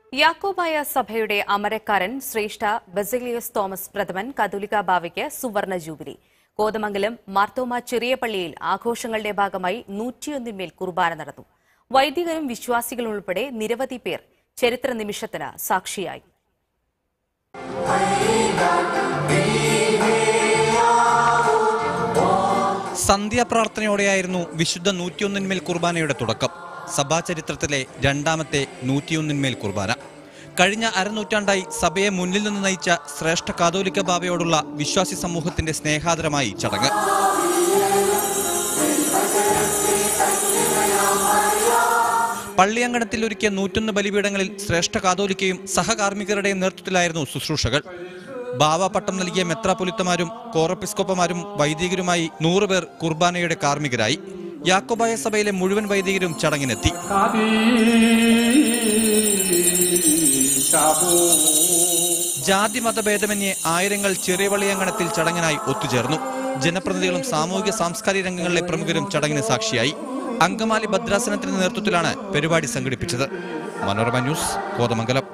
യാക്കോബായ സഭയുടെ അമരക്കാരൻ ശ്രേഷ്ഠ ബെസിലിയസ് തോമസ് പ്രഥമൻ കത്തോലിക്ക ബാവയ്ക്ക് സുവർണ ജൂബിലി കോതമംഗലം മാർത്തോമ ചെറിയ പള്ളിയിൽ ആഘോഷങ്ങളുടെ ഭാഗമായി നൂറ്റിയൊന്നിന്മേൽ കുർബാന നടന്നു വൈദികരും വിശ്വാസികളും ഉൾപ്പെടെ നിരവധി പേർ ചരിത്ര നിമിഷത്തിന് സാക്ഷിയായി സന്ധ്യാപ്രാർത്ഥനയോടെയായിരുന്നു വിശുദ്ധ നൂറ്റിയൊന്നിന്മേൽ കുർബാനയുടെ തുടക്കം സഭാചരിത്രത്തിലെ രണ്ടാമത്തെ നൂറ്റിയൊന്നിന്മേൽ കുർബാന കഴിഞ്ഞ അരനൂറ്റാണ്ടായി സഭയെ മുന്നിൽ നിന്ന് നയിച്ച ശ്രേഷ്ഠ കാതോലിക്ക ബാബയോടുള്ള വിശ്വാസി സമൂഹത്തിന്റെ സ്നേഹാദരമായി ചടങ്ങ് പള്ളിയങ്കണത്തിൽ ഒരുക്കിയ നൂറ്റൊന്ന് ബലിപീഠങ്ങളിൽ ശ്രേഷ്ഠ കാതോലിക്കയും സഹകാർമ്മികരുടെയും നേതൃത്വത്തിലായിരുന്നു ശുശ്രൂഷകൾ ബാവ പട്ടം നൽകിയ മെത്രാപൊലിത്തമാരും കോറപ്പിസ്കോപ്പമാരും വൈദികരുമായി നൂറുപേർ കുർബാനയുടെ കാർമ്മികരായി യാക്കോബായ സഭയിലെ മുഴുവൻ വൈദികരും ചടങ്ങിനെത്തി ജാതി മതഭേദമന്യേ ആയിരങ്ങൾ ചെറിയ വള്ളിയങ്കണത്തിൽ ചടങ്ങിനായി ഒത്തുചേർന്നു ജനപ്രതിനിധികളും സാമൂഹിക സാംസ്കാരിക രംഗങ്ങളിലെ പ്രമുഖരും ചടങ്ങിന് സാക്ഷിയായി അങ്കമാലി ഭദ്രാസനത്തിന്റെ നേതൃത്വത്തിലാണ് പരിപാടി സംഘടിപ്പിച്ചത് മനോരമ ന്യൂസ് കോതമംഗലം